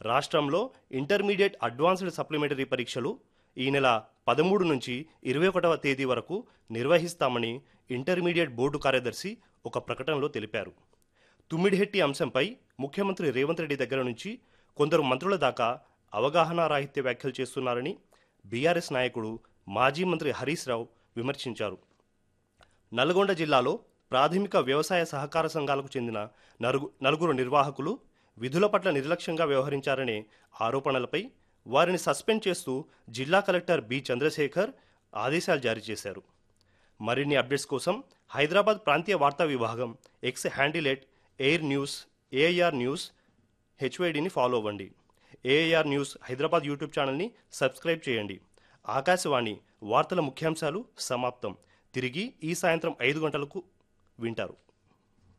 రాష్ట్రంలో intermediate advanced supplementary పరీక్షలు ఈ నెల పదమూడు నుంచి ఇరవై ఒకటవ తేదీ వరకు నిర్వహిస్తామని ఇంటర్మీడియట్ బోర్డు కార్యదర్శి ఒక ప్రకటనలో తెలిపారు తుమ్మిడిహెట్టి అంశంపై ముఖ్యమంత్రి రేవంత్ రెడ్డి దగ్గర నుంచి కొందరు మంత్రుల దాకా అవగాహన రాహిత్య వ్యాఖ్యలు చేస్తున్నారని బీఆర్ఎస్ నాయకుడు మాజీ మంత్రి హరీష్ రావు విమర్శించారు నల్గొండ జిల్లాలో ప్రాథమిక వ్యవసాయ సహకార సంఘాలకు చెందిన నలుగు నలుగురు నిర్వాహకులు విధుల పట్ల నిర్లక్ష్యంగా వ్యవహరించారనే ఆరోపణలపై వారిని సస్పెండ్ చేస్తూ జిల్లా కలెక్టర్ బి చంద్రశేఖర్ ఆదేశాలు జారీ చేశారు మరిన్ని అప్డేట్స్ కోసం హైదరాబాద్ ప్రాంతీయ వార్తా విభాగం ఎక్స్ హ్యాండిలెట్ ఎయిర్ న్యూస్ ఏఐఆర్ న్యూస్ హెచ్వైడిని ఫాలో అవ్వండి ఏఐఆర్ న్యూస్ హైదరాబాద్ యూట్యూబ్ ఛానల్ని సబ్స్క్రైబ్ చేయండి ఆకాశవాణి వార్తల ముఖ్యాంశాలు సమాప్తం తిరిగి ఈ సాయంత్రం ఐదు గంటలకు వింటారు